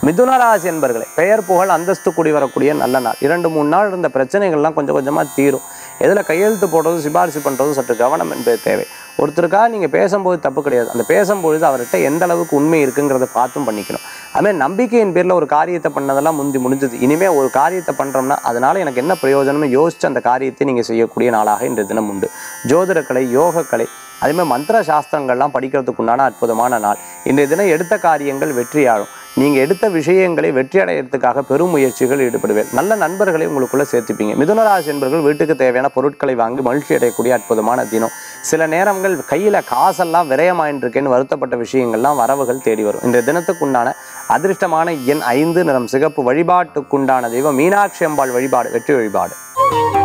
மிதுன ராசி என்பர்களே பெயர் புகழ் அந்தஸ்து கூடி வரக்கூடிய நல்ல நாள் இரண்டு மூணு நாள் இருந்த பிரச்சனைகள்லாம் கொஞ்சம் கொஞ்சமாக தீரும் எதில் கையெழுத்து போடுறது சிபாரிசு பண்ணுறதும் சற்று கவனம் என்பது தேவை ஒருத்தருக்காக நீங்கள் பேசும்போது தப்பு கிடையாது அந்த பேசும்பொழுது அவர்கிட்ட எந்த அளவுக்கு உண்மை இருக்குங்கிறத பார்த்தும் பண்ணிக்கணும் அதுமாதிரி நம்பிக்கையின் பேரில் ஒரு காரியத்தை பண்ணதெல்லாம் முந்தி முடிஞ்சது இனிமேல் ஒரு காரியத்தை பண்ணுறோம்னா அதனால் எனக்கு என்ன பிரயோஜனம்னு யோசிச்சு அந்த காரியத்தை நீங்கள் செய்யக்கூடிய நாளாக இன்றைய தினம் உண்டு ஜோதிடக்கலை யோகக்கலை அதேமாதிரி மந்திர சாஸ்திரங்கள்லாம் படிக்கிறதுக்கு உண்டான அற்புதமான நாள் இன்றைய தினம் எடுத்த காரியங்கள் வெற்றியாகும் நீங்கள் எடுத்த விஷயங்களை வெற்றி அடையிறதுக்காக பெரும் முயற்சிகள் ஈடுபடுவேன் நல்ல நண்பர்களை உங்களுக்குள்ள சேர்த்துப்பீங்க மிதுனராசி என்பர்கள் வீட்டுக்கு தேவையான பொருட்களை வாங்கி மகிழ்ச்சி அடையக்கூடிய அற்புதமான தினம் சில நேரங்கள் கையில் காசெல்லாம் விரயமாயின்னு வருத்தப்பட்ட விஷயங்கள்லாம் வரவுகள் தேடி வரும் இன்றைய தினத்துக்குண்டான அதிர்ஷ்டமான எண் ஐந்து நிறம் சிகப்பு வழிபாட்டுக்குண்டான தெய்வம் மீனாட்சி அம்பாள் வழிபாடு வெற்றி வழிபாடு